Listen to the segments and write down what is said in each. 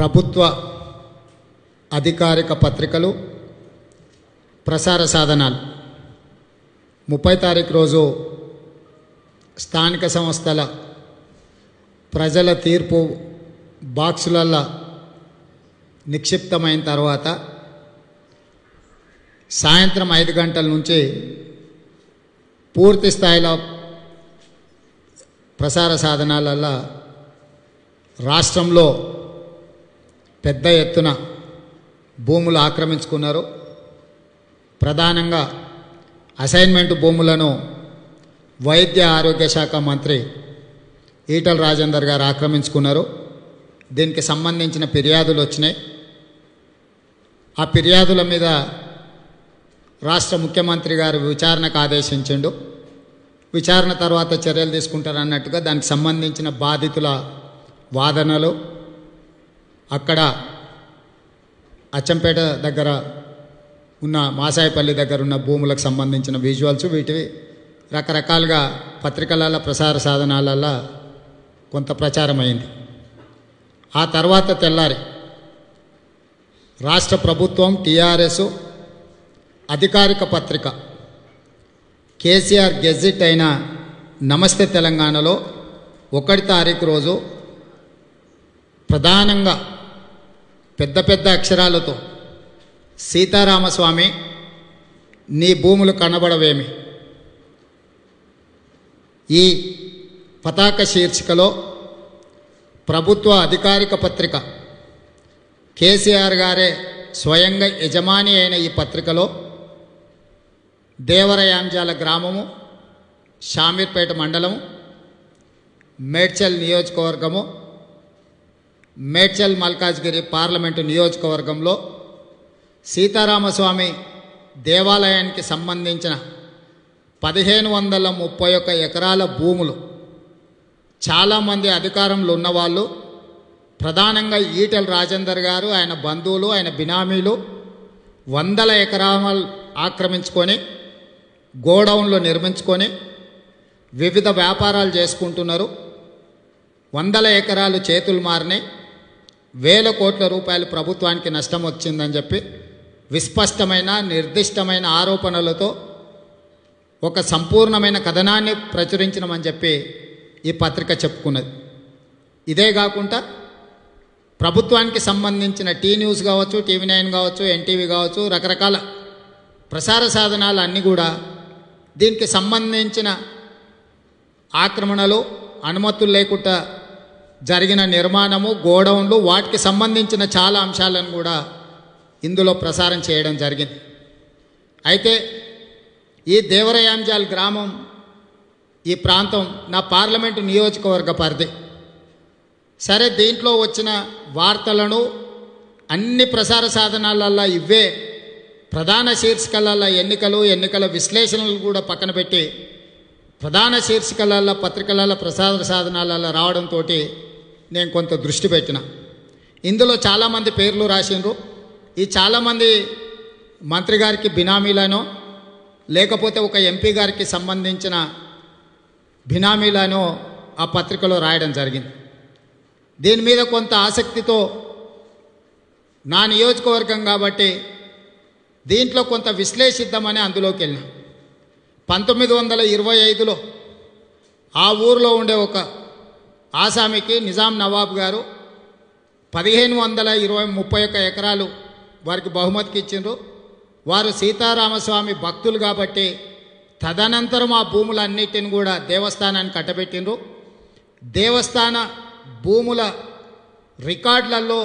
ప్రభుత్వ అధికారిక పత్రికలు ప్రసార సాధనాలు ముప్పై తారీఖు రోజు స్థానిక సంస్థల ప్రజల తీర్పు బాక్సులల్లో నిక్షిప్తమైన తర్వాత సాయంత్రం ఐదు గంటల నుంచి పూర్తి స్థాయిలో ప్రసార సాధనాలల్లో రాష్ట్రంలో పెద్ద ఎత్తున భూములు ఆక్రమించుకున్నారు ప్రధానంగా అసైన్మెంట్ భూములను వైద్య ఆరోగ్య శాఖ మంత్రి ఈటల రాజేందర్ గారు ఆక్రమించుకున్నారు దీనికి సంబంధించిన ఫిర్యాదులు వచ్చినాయి ఆ ఫిర్యాదుల మీద రాష్ట్ర ముఖ్యమంత్రి గారు విచారణకు ఆదేశించిండు విచారణ తర్వాత చర్యలు తీసుకుంటారు అన్నట్టుగా దానికి సంబంధించిన బాధితుల వాదనలు అక్కడ అచ్చంపేట దగ్గర ఉన్న మాసాయిపల్లి దగ్గర ఉన్న భూములకు సంబంధించిన విజువల్స్ వీటివి రకరకాలుగా పత్రికలలో ప్రసార సాధనాలలో కొంత ప్రచారం అయింది ఆ తర్వాత తెల్లారి రాష్ట్ర ప్రభుత్వం టీఆర్ఎస్ అధికారిక పత్రిక కేసీఆర్ గెజిట్ అయిన నమస్తే తెలంగాణలో ఒకటి తారీఖు రోజు ప్రధానంగా పెద్ద పెద్ద అక్షరాలతో సీతారామస్వామి నీ భూములు కనబడవేమి ఈ పతాక శీర్షికలో ప్రభుత్వ అధికారిక పత్రిక కేసీఆర్ గారే స్వయంగా యజమాని అయిన ఈ పత్రికలో దేవరయాంజాల గ్రామము షామీర్పేట మండలము మేడ్చల్ నియోజకవర్గము మేడ్చల్ మల్కాజ్గిరి పార్లమెంటు నియోజకవర్గంలో సీతారామస్వామి దేవాలయానికి సంబంధించిన పదిహేను వందల ముప్పై ఒక్క ఎకరాల భూములు చాలామంది అధికారంలో ఉన్నవాళ్ళు ప్రధానంగా ఈటెల రాజేందర్ గారు ఆయన బంధువులు ఆయన బినామీలు వందల ఎకరాలు ఆక్రమించుకొని గోడౌన్లు నిర్మించుకొని వివిధ వ్యాపారాలు చేసుకుంటున్నారు వందల ఎకరాలు చేతులు మారినాయి వేల కోట్ల రూపాయలు ప్రభుత్వానికి నష్టం వచ్చిందని చెప్పి విస్పష్టమైన నిర్దిష్టమైన ఆరోపణలతో ఒక సంపూర్ణమైన కథనాన్ని ప్రచురించినమని చెప్పి ఈ పత్రిక చెప్పుకున్నది ఇదే కాకుండా ప్రభుత్వానికి సంబంధించిన టీ న్యూస్ కావచ్చు టీవీ నైన్ కావచ్చు ఎన్టీవీ కావచ్చు రకరకాల ప్రసార సాధనాలు అన్నీ కూడా దీనికి సంబంధించిన ఆక్రమణలు అనుమతులు లేకుండా జరిగిన నిర్మాణము గోడౌన్లు వాటికి సంబంధించిన చాలా అంశాలను కూడా ఇందులో ప్రసారం చేయడం జరిగింది అయితే ఈ దేవరయాంజాల్ గ్రామం ఈ ప్రాంతం నా పార్లమెంటు నియోజకవర్గ పరిధి సరే దీంట్లో వచ్చిన వార్తలను అన్ని ప్రసార సాధనాలల్లో ఇవే ప్రధాన శీర్షికలలో ఎన్నికలు ఎన్నికల విశ్లేషణలు కూడా పక్కన పెట్టి ప్రధాన శీర్షికలలో పత్రికలలో ప్రసార సాధనాలలో రావడంతో నేను కొంత దృష్టి పెట్టిన ఇందులో చాలామంది పేర్లు రాసిండ్రు ఈ చాలామంది మంత్రి గారికి బినామీలను లేకపోతే ఒక ఎంపీ గారికి సంబంధించిన బినామీలను ఆ పత్రికలో రాయడం జరిగింది దీని మీద కొంత ఆసక్తితో నా నియోజకవర్గం కాబట్టి దీంట్లో కొంత విశ్లేషిద్దామని అందులోకి వెళ్ళిన పంతొమ్మిది వందల ఇరవై ఐదులో ఆ ఊరిలో ఉండే ఒక ఆసామికి నిజాం నవాబ్ గారు పదిహేను వందల ఇరవై ముప్పై ఒక్క ఎకరాలు వారికి బహుమతికి ఇచ్చిండ్రు వారు సీతారామస్వామి భక్తులు కాబట్టి తదనంతరం ఆ భూములన్నిటిని కూడా దేవస్థానానికి కట్టబెట్టిండ్రు దేవస్థాన భూముల రికార్డులలో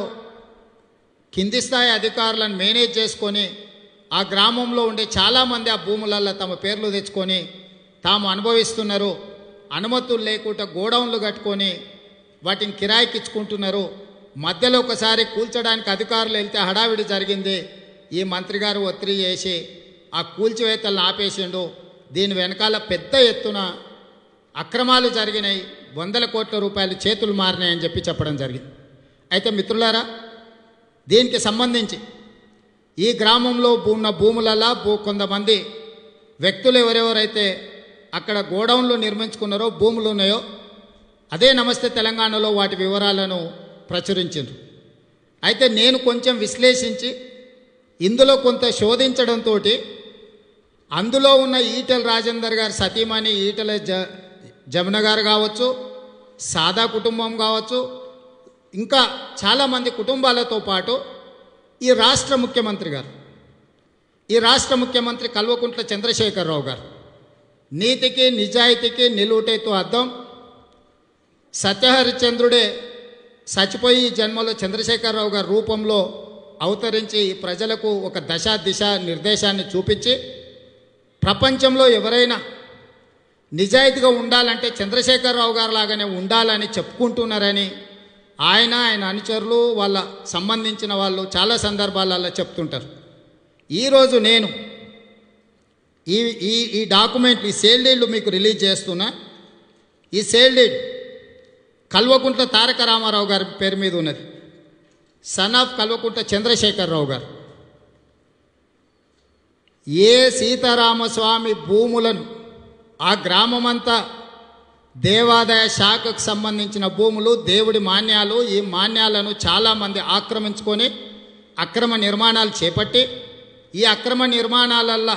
కింది స్థాయి అధికారులను మేనేజ్ చేసుకొని ఆ గ్రామంలో ఉండే చాలామంది ఆ భూములలో తమ పేర్లు తెచ్చుకొని తాము అనుభవిస్తున్నారు అనుమతులు లేకుండా గోడౌన్లు కట్టుకొని వాటిని కిరాయికి ఇచ్చుకుంటున్నారు మధ్యలో ఒకసారి కూల్చడానికి అధికారులు వెళ్తే హడావిడి జరిగింది ఈ మంత్రి గారు ఒత్తిడి చేసి ఆ కూల్చివేతలను ఆపేసిండు దీని వెనకాల పెద్ద ఎత్తున అక్రమాలు జరిగినాయి వందల కోట్ల రూపాయలు చేతులు మారినాయని చెప్పి చెప్పడం జరిగింది అయితే మిత్రులారా దీనికి సంబంధించి ఈ గ్రామంలో ఉన్న భూములలో భూ కొంతమంది వ్యక్తులు ఎవరెవరైతే అక్కడ గోడౌన్లు నిర్మించుకున్నారో భూములు ఉన్నాయో అదే నమస్తే తెలంగాణలో వాటి వివరాలను ప్రచురించారు అయితే నేను కొంచెం విశ్లేషించి ఇందులో కొంత శోధించడంతో అందులో ఉన్న ఈటెల రాజేందర్ గారి సతీమణి ఈటెల జ జమున గారు కావచ్చు సాదా కుటుంబం కావచ్చు ఇంకా చాలామంది కుటుంబాలతో పాటు ఈ రాష్ట్ర ముఖ్యమంత్రి గారు ఈ రాష్ట్ర ముఖ్యమంత్రి కల్వకుంట్ల చంద్రశేఖరరావు గారు నీతికి నిజాయితీకి నిలువుటైతూ అర్థం సత్యహరిచంద్రుడే చచ్చిపోయి ఈ జన్మలో చంద్రశేఖరరావు గారి రూపంలో అవతరించి ప్రజలకు ఒక దశ దిశ నిర్దేశాన్ని చూపించి ప్రపంచంలో ఎవరైనా నిజాయితీగా ఉండాలంటే చంద్రశేఖరరావు గారు లాగానే ఉండాలని చెప్పుకుంటున్నారని ఆయన ఆయన అనుచరులు వాళ్ళ సంబంధించిన వాళ్ళు చాలా సందర్భాలలో చెప్తుంటారు ఈరోజు నేను ఈ ఈ ఈ డాక్యుమెంట్ ఈ సేల్ డీడ్లు మీకు రిలీజ్ చేస్తున్నా ఈ సేల్ డీడ్ కల్వకుంట్ల తారక రామారావు గారి పేరు మీద ఉన్నది సన్ ఆఫ్ కల్వకుంట్ల చంద్రశేఖరరావు గారు ఏ సీతారామస్వామి భూములను ఆ గ్రామమంతా దేవాదాయ శాఖకు సంబంధించిన భూములు దేవుడి మాన్యాలు ఈ మాన్యాలను చాలామంది ఆక్రమించుకొని అక్రమ నిర్మాణాలు చేపట్టి ఈ అక్రమ నిర్మాణాలల్లా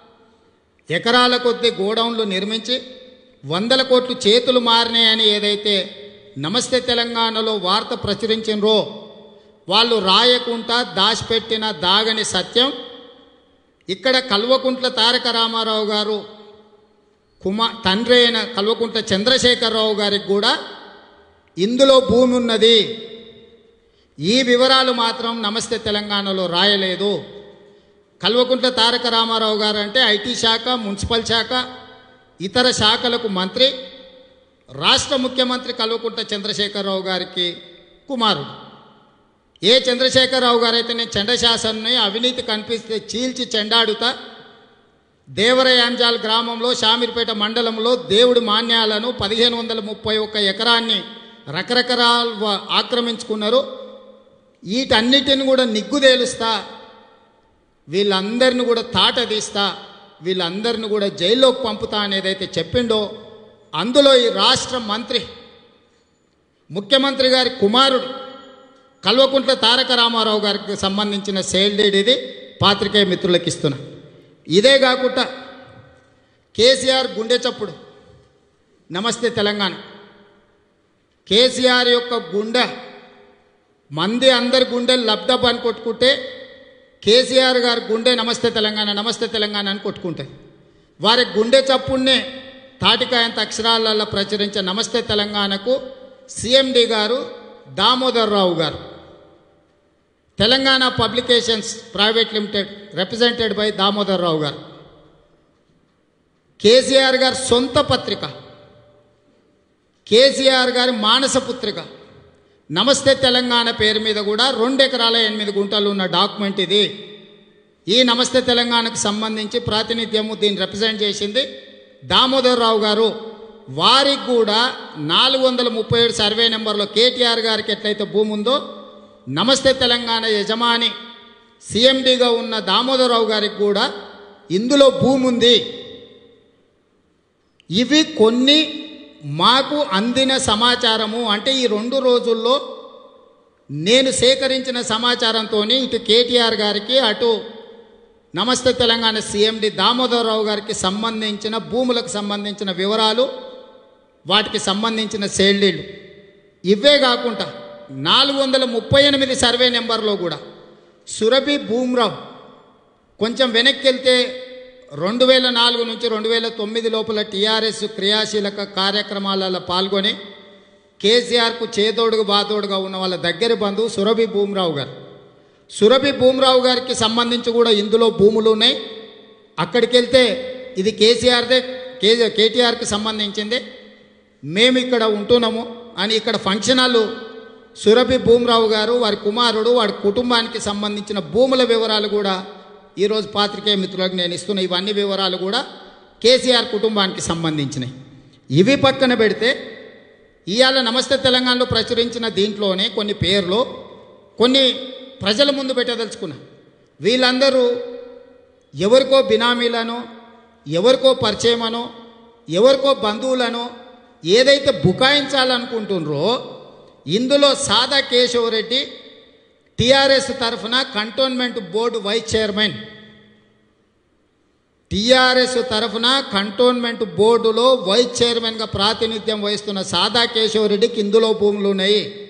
ఎకరాల కొద్ది గోడౌన్లు నిర్మించి వందల కోట్లు చేతులు మారినాయని ఏదైతే నమస్తే తెలంగాణలో వార్త ప్రచురించినరో వాళ్ళు రాయకుండా దాచిపెట్టిన దాగని సత్యం ఇక్కడ కల్వకుంట్ల తారక రామారావు గారు కుమా తండ్రి అయిన కల్వకుంట్ల చంద్రశేఖరరావు గారికి కూడా ఇందులో భూమి ఉన్నది ఈ వివరాలు మాత్రం నమస్తే తెలంగాణలో రాయలేదు కల్వకుంట్ల తారక రామారావు గారు అంటే ఐటీ శాఖ మున్సిపల్ శాఖ ఇతర శాఖలకు మంత్రి రాష్ట్ర ముఖ్యమంత్రి కల్వకుంట్ల చంద్రశేఖరరావు గారికి కుమారుడు ఏ చంద్రశేఖరరావు గారు అయితే నేను చండశాసన్ని అవినీతి కనిపిస్తే చీల్చి చెండాడుతా దేవరయాంజాల్ గ్రామంలో షామీర్పేట మండలంలో దేవుడి మాన్యాలను పదిహేను వందల ముప్పై ఒక్క ఎకరాన్ని రకరకాల వ- ఆక్రమించుకున్నారు వీటన్నిటిని కూడా నిగ్గుదేలుస్తా వీళ్ళందరిని కూడా తాట తీస్తా వీళ్ళందరిని కూడా జైల్లోకి పంపుతా అనేదైతే చెప్పిండో అందులో ఈ రాష్ట్ర మంత్రి ముఖ్యమంత్రి గారి కుమారుడు కల్వకుంట్ల తారక రామారావు గారికి సంబంధించిన సేల్ డీడ్ ఇది పాత్రికేయ మిత్రులకు ఇస్తున్నా ఇదే కాకుండా కేసీఆర్ గుండె చప్పుడు నమస్తే తెలంగాణ కేసీఆర్ యొక్క గుండె మంది అందరి గుండెలు లబ్డబ్ అని కొట్టుకుంటే కేసీఆర్ గారి గుండె నమస్తే తెలంగాణ నమస్తే తెలంగాణ అని కొట్టుకుంటాయి వారి గుండె చప్పుడినే తాటికాయంత అక్షరాలలో ప్రచురించే నమస్తే తెలంగాణకు సిఎండి గారు Damodar Rao garu Telangana publications private limited represented by Damodar Rao garu KCR గారి సొంత పత్రిక కేసీఆర్ గారి మానస పుత్రిక నమస్తే తెలంగాణ పేరు మీద కూడా రెండు ఎకరాల ఎనిమిది గుంటలు ఉన్న డాక్యుమెంట్ ఇది ఈ నమస్తే తెలంగాణకు సంబంధించి ప్రాతినిధ్యము దీన్ని రిప్రజెంట్ చేసింది దామోదర్ రావు గారు వారికి కూడా నాలుగు వందల ముప్పై ఏడు సర్వే నెంబర్లో కేటీఆర్ గారికి ఎట్లయితే భూమి ఉందో నమస్తే తెలంగాణ యజమాని సిఎండిగా ఉన్న దామోదర్ రావు గారికి కూడా ఇందులో భూమి ఉంది ఇవి కొన్ని మాకు అందిన సమాచారము అంటే ఈ రెండు రోజుల్లో నేను సేకరించిన సమాచారంతో ఇటు కేటీఆర్ గారికి అటు నమస్తే తెలంగాణ సీఎండి దామోదరరావు గారికి సంబంధించిన భూములకు సంబంధించిన వివరాలు వాటికి సంబంధించిన సేల్డీలు ఇవే కాకుండా నాలుగు వందల ముప్పై ఎనిమిది సర్వే నెంబర్లో కూడా సురభి భూమ్రావ్ కొంచెం వెనక్కి వెళ్తే రెండు వేల నాలుగు నుంచి రెండు వేల తొమ్మిది లోపల టీఆర్ఎస్ క్రియాశీలక కార్యక్రమాలలో పాల్గొని కేసీఆర్కు చేదోడుగు బాతోడుగా ఉన్న వాళ్ళ దగ్గర బంధువు సురభి భూమరావు గారు సురభి భూమరావు గారికి సంబంధించి కూడా ఇందులో భూములు ఉన్నాయి అక్కడికి వెళ్తే ఇది కేసీఆర్దే కే కేటీఆర్కి సంబంధించింది మేము ఇక్కడ ఉంటున్నాము అని ఇక్కడ ఫంక్షన్ హాల్ సురభి భూమరావు గారు వారి కుమారుడు వారి కుటుంబానికి సంబంధించిన భూముల వివరాలు కూడా ఈరోజు పాత్రికేయ మిత్రులకు నేను ఇస్తున్న ఇవన్నీ వివరాలు కూడా కేసీఆర్ కుటుంబానికి సంబంధించినవి ఇవి పక్కన పెడితే ఇవాళ నమస్తే తెలంగాణలో ప్రచురించిన దీంట్లోనే కొన్ని పేర్లు కొన్ని ప్రజల ముందు పెట్టదలుచుకున్నా వీళ్ళందరూ ఎవరికో బినామీలను ఎవరికో పరిచయమనో ఎవరికో బంధువులను ఏదైతే బుకాయించాలనుకుంటున్నారో ఇందులో సాదా కేశవరెడ్డి టీఆర్ఎస్ తరఫున cantonment board vice chairman TRS తరఫున కంటోన్మెంట్ బోర్డులో వైస్ చైర్మన్గా ప్రాతినిధ్యం వహిస్తున్న సాదా కేశవరెడ్డికి ఇందులో భూములు ఉన్నాయి